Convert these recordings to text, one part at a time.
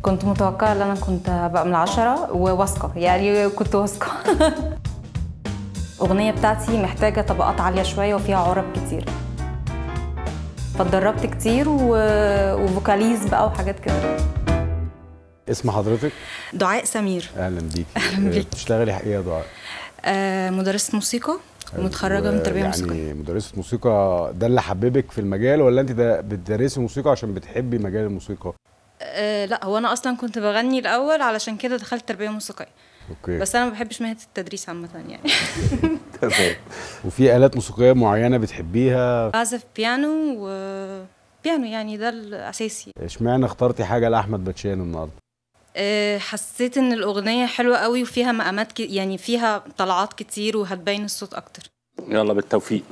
كنت متوقعة ان انا كنت هبقى من العشرة وواثقة يعني كنت واثقة الأغنية بتاعتي محتاجة طبقات عالية شوية وفيها عرب كتير فاتدربت كتير و... وفوكاليز بقى وحاجات كده اسم حضرتك دعاء سمير اهلا بيكي أهلاً بيك. بتشتغلي ايه يا دعاء آه مدرسة موسيقى ومتخرجة من تربية موسيقية يعني مدرسة موسيقى ده اللي حببك في المجال ولا انت ده بتدرسي موسيقى عشان بتحبي مجال الموسيقى؟ آه لا هو أنا أصلا كنت بغني الأول علشان كده دخلت تربية موسيقية اوكي بس أنا ما بحبش مهنة التدريس عامة يعني تمام وفي آلات موسيقية معينة بتحبيها بعزف بيانو و بيانو يعني ده الأساسي اشمعنى اخترتي حاجة لأحمد باتشان النهارده؟ آه حسيت إن الأغنية حلوة قوي وفيها مقامات ك... يعني فيها طلعات كتير وهتبين الصوت أكتر يلا بالتوفيق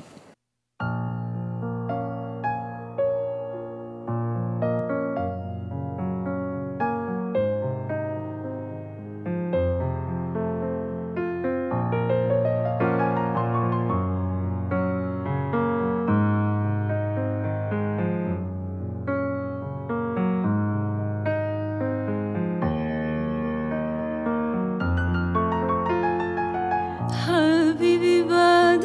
حبيبي بعد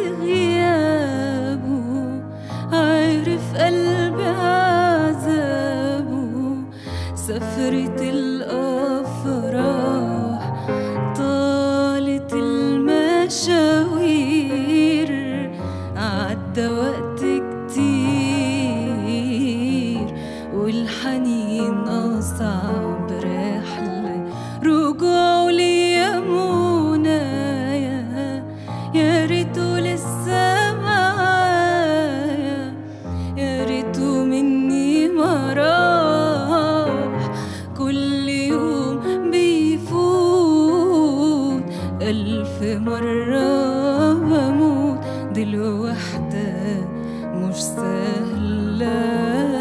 غيابه عارف قلبي عذابه سفرة الأفراح طالت المشاوير عدى وقت كتير والحنين أصعب رحلة رجوعه ليا منايا يا ريته لسه معايا يا ريته مني ما راح كل يوم بيفوت ألف مرة بموت دي الوحدة مش سهلة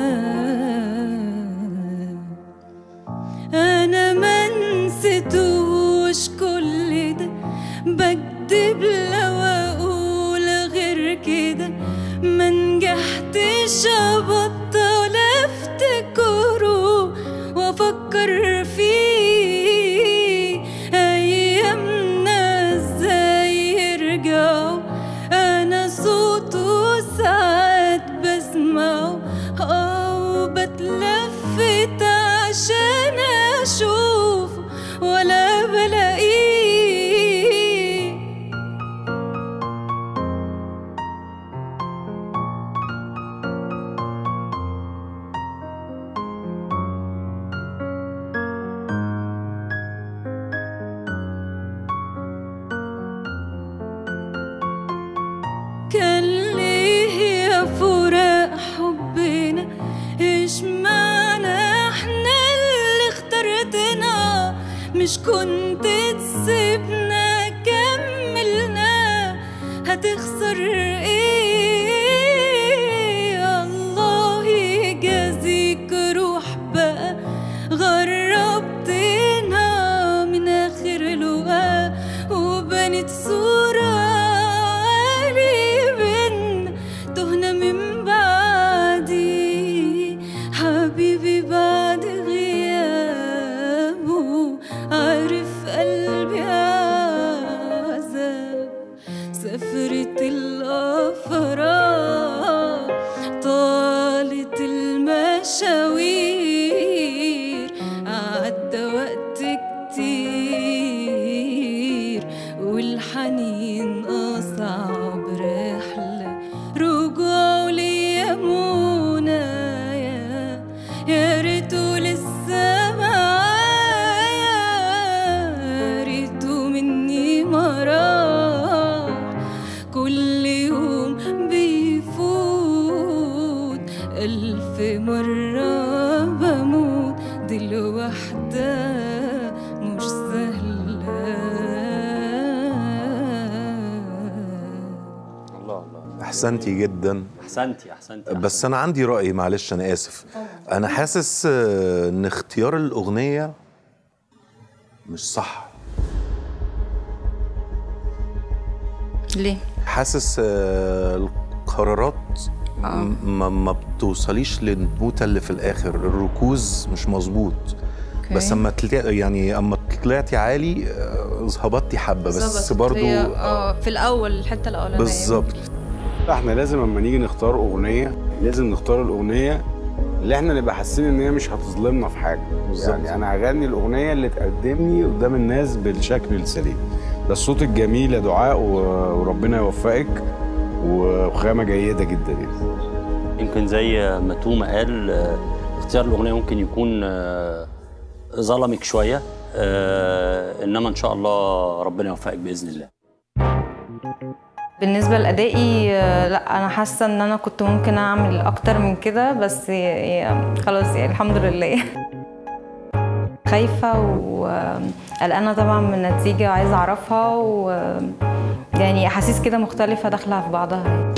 انا ما نسيتوش كل ده بكدب لو اقول غير كده ما نجحتش ابطل افتكره وافكر فيه ايامنا ازاي يرجعوا انا صوته ساعات بسمعه او بتلفت عشان اشوفه ولا بلاقيه كان ليه يا فراق حبنا ايش معنى احنا اللي اخترتنا مش كنت تسيبنا كملنا هتخسر ايه الله يجازيك روح بقى غربتنا من اخر لقاء وبنت صورة عالي بينا تهنا من بعدي حبيبي بعد غيابه عارف قلبي عذاب سفرة الأفراح طالت المشاوير عدى وقت كتير والحنين أصعب رحلة رجوعه ليا منايا يا ريته لسه معايا يا ريته مني ما راح كل يوم بيفوت ألف مرة بموت دي الوحدة مش سهلة الله الله احسنتي جدا احسنتي احسنتي بس انا عندي راي معلش انا اسف انا حاسس آه، ان اختيار الاغنيه مش صح ليه؟ حاسس آه، القرارات م- ما, ما بتوصليش للنوتة اللي في الاخر الركوز مش مظبوط بس اما طلعت يعني اما طلعتي عالي آه، هبطتي حبه بس ظبطت. برضو هي- آه، اه في الاول الحته الاولانيه بالظبط احنا لازم اما نيجي نختار اغنيه لازم نختار الاغنيه اللي احنا نبقى حاسين ان هي مش هتظلمنا في حاجه بالظبط. يعني انا هغني الاغنيه اللي تقدمني قدام الناس بالشكل السليم ده الصوت الجميل يا دعاء و- وربنا يوفقك وخامه جيده جدا يعني يمكن زي ما توما قال آه، اختيار الاغنيه ممكن يكون آه، ظلمك شويه آه، انما ان شاء الله ربنا يوفقك باذن الله بالنسبة لأدائي آه، لا أنا حاسة إن أنا كنت ممكن أعمل أكتر من كده بس ي- خلاص يعني الحمد لله خايفة وقلقانة طبعا من النتيجة وعايزة أعرفها و يعني أحاسيس كده مختلفة داخلة في بعضها